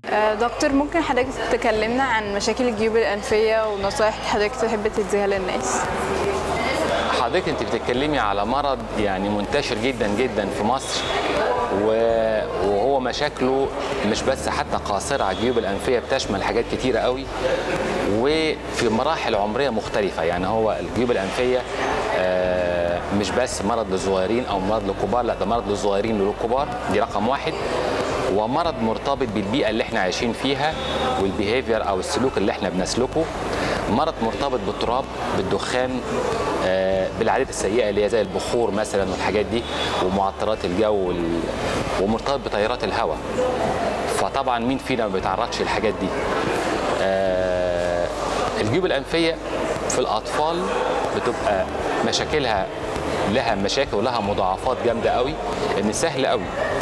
آه، دكتور ممكن حضرتك تكلمنا عن مشاكل الجيوب الأنفية ونصائح حضرتك تحب تديها للناس حضرتك انت بتتكلمي على مرض يعني منتشر جدا جدا في مصر و- وهو مشاكله مش بس حتى قاصرة على الجيوب الأنفية بتشمل حاجات كتيرة قوي وفي مراحل عمرية مختلفة يعني هو الجيوب الأنفية آه، مش بس مرض للصغيرين أو مرض للكبار لا ده مرض للصغيرين وللكبار دي رقم واحد ومرض مرتبط بالبيئة اللي احنا عايشين فيها والبيهيفير أو السلوك اللي احنا بنسلكه مرض مرتبط بالتراب بالدخان آه، بالعادات السيئه اللي هي زي البخور مثلا والحاجات دي ومعطرات الجو وال- ومرتبط بتيارات الهواء فطبعا مين فينا ما بيتعرضش للحاجات دي آه، الجيوب الانفيه في الاطفال بتبقى مشاكلها لها مشاكل ولها مضاعفات جامده قوي ان سهل قوي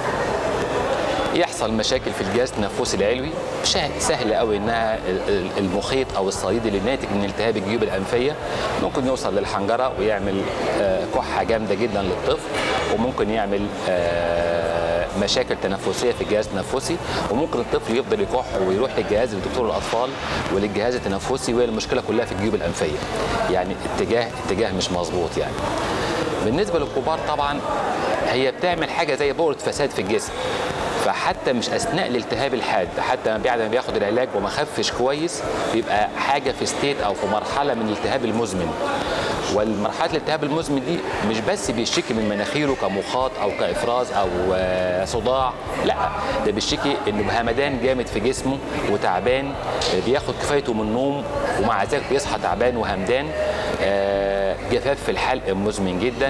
يحصل مشاكل في الجهاز التنفسي العلوي شا- سهل قوي انها ال- ال- المخيط او الصيد اللي ناتج من التهاب الجيوب الانفيه ممكن يوصل للحنجره ويعمل آه، كحه جامده جدا للطفل وممكن يعمل آه، مشاكل تنفسيه في الجهاز التنفسي وممكن الطفل يفضل يكح ويروح للجهاز لدكتور الاطفال وللجهاز التنفسي وهي المشكله كلها في الجيوب الانفيه يعني اتجاه اتجاه مش مظبوط يعني بالنسبه للكبار طبعا هي بتعمل حاجه زي بؤره فساد في الجسم فحتى مش اثناء الالتهاب الحاد حتى بعد ما بياخد العلاج وما خفش كويس بيبقى حاجه في ستيت او في مرحله من الالتهاب المزمن والمرحله الالتهاب المزمن دي مش بس بيشتكي من مناخيره كمخاط او كافراز او آه، صداع لا ده بيشتكي انه بهمدان جامد في جسمه وتعبان آه، بياخد كفايته من النوم ومع ذلك بيصحى تعبان وهمدان آه، جفاف في الحلق مزمن جدا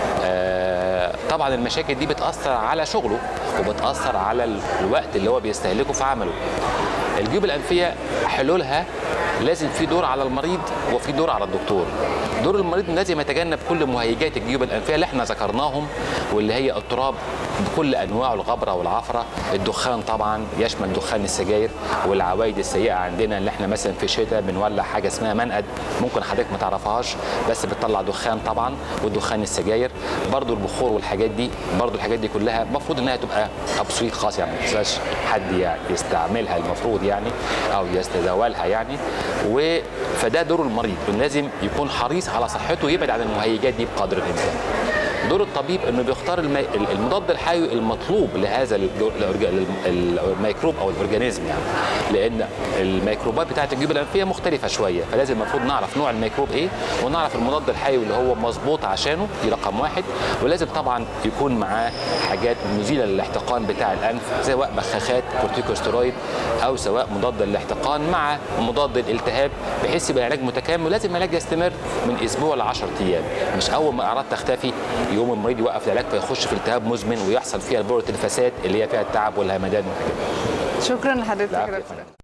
آه، طبعا المشاكل دي بتاثر على شغله وبتاثر على ال- الوقت اللي هو بيستهلكه في عمله الجيوب الانفيه حلولها لازم في دور على المريض وفي دور على الدكتور دور المريض لازم يتجنب كل مهيجات الجيوب الانفيه اللي احنا ذكرناهم واللي هي التراب بكل انواعه الغبره والعفره الدخان طبعا يشمل دخان السجاير والعوايد السيئه عندنا اللي احنا مثلا في الشتاء بنولع حاجه اسمها منقد ممكن حضرتك ما تعرفهاش بس بتطلع دخان طبعا ودخان السجاير برضو البخور والحاجات دي برضو الحاجات دي كلها المفروض انها تبقى ابسويت خاص يعني ما تبقاش حد يعني يستعملها المفروض يعني او يتداولها يعني و فده دور المريض إنه لازم يكون حريص على صحته يبعد عن المهيجات دي بقدر الامكان دور الطبيب انه بيختار المي... المضاد الحيوي المطلوب لهذا الجو- الأورج- الميكروب او الاورجانيزم يعني لان الميكروبات بتاعت الجيوب الانفيه مختلفه شويه فلازم المفروض نعرف نوع الميكروب ايه ونعرف المضاد الحيوي اللي هو مظبوط عشانه دي رقم واحد ولازم طبعا يكون معاه حاجات مزيله للاحتقان بتاع الانف سواء بخاخات كورتيكوستيرويد او سواء مضاد للاحتقان مع مضاد الالتهاب بحيث يبقى العلاج متكامل لازم العلاج يستمر من اسبوع ل 10 ايام مش اول ما الاعراض تختفي يقوم المريض يوقف العلاج فيخش في التهاب مزمن ويحصل فيها بؤره الفساد اللي هي فيها التعب والهمدان والحاجات دي. شكرا لحضرتك يا العافية يا دكتور فندم.